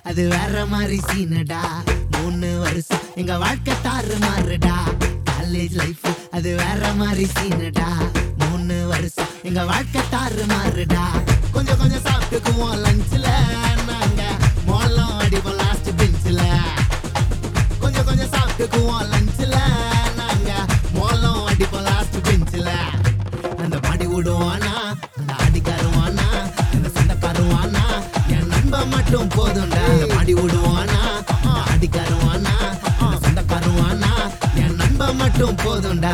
அது வேற மாதிரி சீனடா மூணு வருஷம் எங்க வாழ்க்கை தாறு மாறுடா காலேஜ் லைஃப் அது வேற மாதிரி சீனடா மூணு வருஷம் எங்க வாழ்க்கை தாறு மாறுடா கொஞ்சம் கொஞ்சம் சாப்பிட்டுக்குவோம் லஞ்ச்ல நாங்க மோளம் அடிப்போம் லாஸ்ட் பெஞ்சில் கொஞ்சம் கொஞ்சம் சாப்பிட்டுக்குவோம் லஞ்ச்ல நாங்க மோளம் அடிப்போம் லாஸ்ட் பெஞ்சில் அந்த பாடி விடுவானா அந்த அடிக்காருவானா அந்த சண்டைக்காருவானா என் நண்பன் மட்டும் போதும்டா அந்த பாடி விடுவானா அந்த அடிக்காருவானா அந்த சண்டைக்காருவானா என் நண்பன் மட்டும் போதும்டா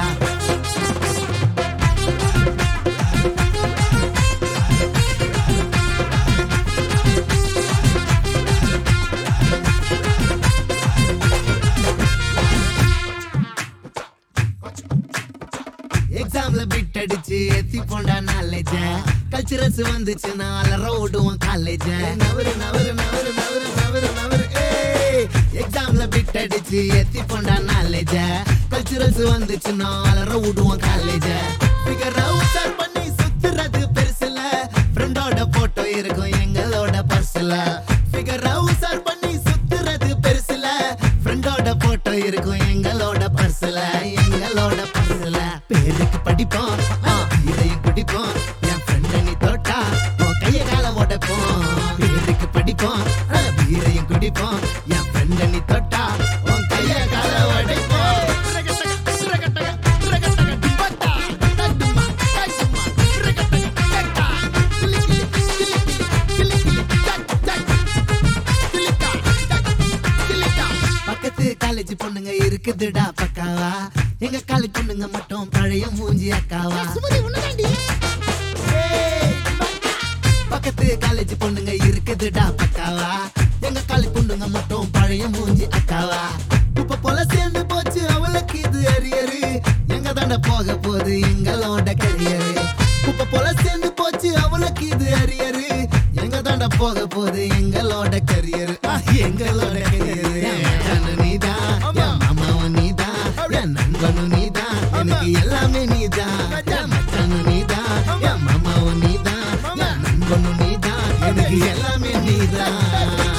எக்ஸாம்ல பிட் அடிச்சு எத்தி போண்டா நாலேஜ கல்ச்சுரல்ஸ் வந்துச்சுன்னா அலற விடுவோம் காலேஜ நவரு நவரு நவரு நவரு நவரு நவரு எக்ஸாம்ல பிட் அடிச்சு எத்தி போண்டா நாலேஜ கல்ச்சுரல்ஸ் வந்துச்சுன்னா அலற விடுவோம் காலேஜ ஃபிகர் அவுட் பண்ணி சுத்துறது பெருசுல ஃப்ரெண்டோட போட்டோ இருக்கும் எங்களோட பர்ஸ்ல ஃபிகர் அவுட் பண்ணி சுத்துறது பெருசுல ஃப்ரெண்டோட போட்டோ இருக்கும் எங்களோட பர்ஸ்ல எங்களோட பர்ஸ்ல பேருக்கு படிப்போம் ஆ, இதையும் குடிப்போம் என் ஃப்ரெண்ட நீ தோட்டா உன் கைய கால உடைப்போம் பேருக்கு படிப்போம் ஆ, இதையும் குடிப்போம் என் ஃப்ரெண்ட நீ தொட்டா உன் கைய கால உடைப்போம் பக்கத்து காலேஜ் பொண்ணுங்க இருக்குதுடா பக்காவா எங்க காலேஜ் பொண்ணுங்க மட்டும் பழைய மூஞ்சி அக்காவா ஏய், பக்கத்து காலேஜ் பொண்ணுங்க இருக்குதுடா பக்காவா எங்க காலேஜ் பொண்ணுங்க மட்டும் பழைய மூஞ்சி அக்காவா இப்ப போல சேர்ந்து போச்சு அவளுக்கு இது அரியரு எங்க தாண்ட போக போகுது எங்களோட கரியரு இப்ப போல சேர்ந்து போச்சு அவளுக்கு இது அரியரு எங்க தாண்ட போக போகுது எங்களோட கரியர் எங்களோட கரியர் நீதான் என் மாமாவும் நீதான் என் நண்பனும் நீதான் எனக்கு எல்லாமே நீதான் என் மச்சானும் நீதான் என் மாமாவும் நீதான் என் நண்பனும் நீதான் எனக்கு எல்லாமே நீதான்